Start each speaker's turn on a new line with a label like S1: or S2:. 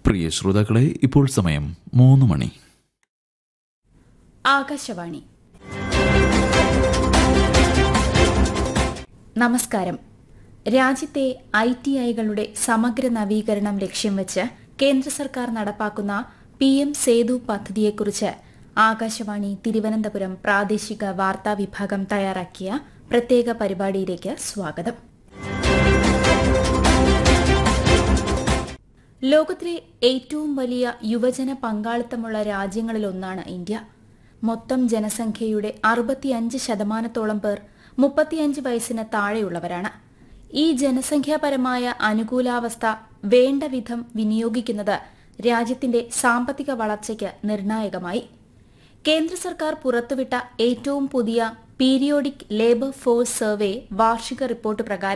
S1: പ്രിയ ശ്രോതാക്കളെ ഇപ്പോൾ സമയം മൂന്ന് മണി
S2: ആകാശവാണി നമസ്കാരം രാജ്യത്തെ ഐ ടി ഐകളുടെ സമഗ്ര നവീകരണം ലക്ഷ്യം വെച്ച് കേന്ദ്ര സർക്കാർ നടപ്പാക്കുന്ന പി എം സേതു പദ്ധതിയെക്കുറിച്ച് ആകാശവാണി തിരുവനന്തപുരം പ്രാദേശിക വാർത്താ വിഭാഗം തയ്യാറാക്കിയ പ്രത്യേക പരിപാടിയിലേക്ക് സ്വാഗതം ലോകത്തിലെ ഏറ്റവും വലിയ യുവജന പങ്കാളിത്തമുള്ള രാജ്യങ്ങളിലൊന്നാണ് ഇന്ത്യ മൊത്തം ജനസംഖ്യയുടെ അറുപത്തിയഞ്ച് ശതമാനത്തോളം പേർ മുപ്പത്തിയഞ്ച് വയസ്സിന് താഴെയുള്ളവരാണ് ഈ ജനസംഖ്യാപരമായ അനുകൂലാവസ്ഥ വേണ്ട വിധം വിനിയോഗിക്കുന്നത് രാജ്യത്തിന്റെ സാമ്പത്തിക വളർച്ചയ്ക്ക് നിർണായകമായി കേന്ദ്ര സർക്കാർ പുറത്തുവിട്ട ഏറ്റവും പുതിയ പീരിയോഡിക് ലേബർ ഫോഴ്സ് സർവേ വാർഷിക റിപ്പോർട്ട് പ്രകാരം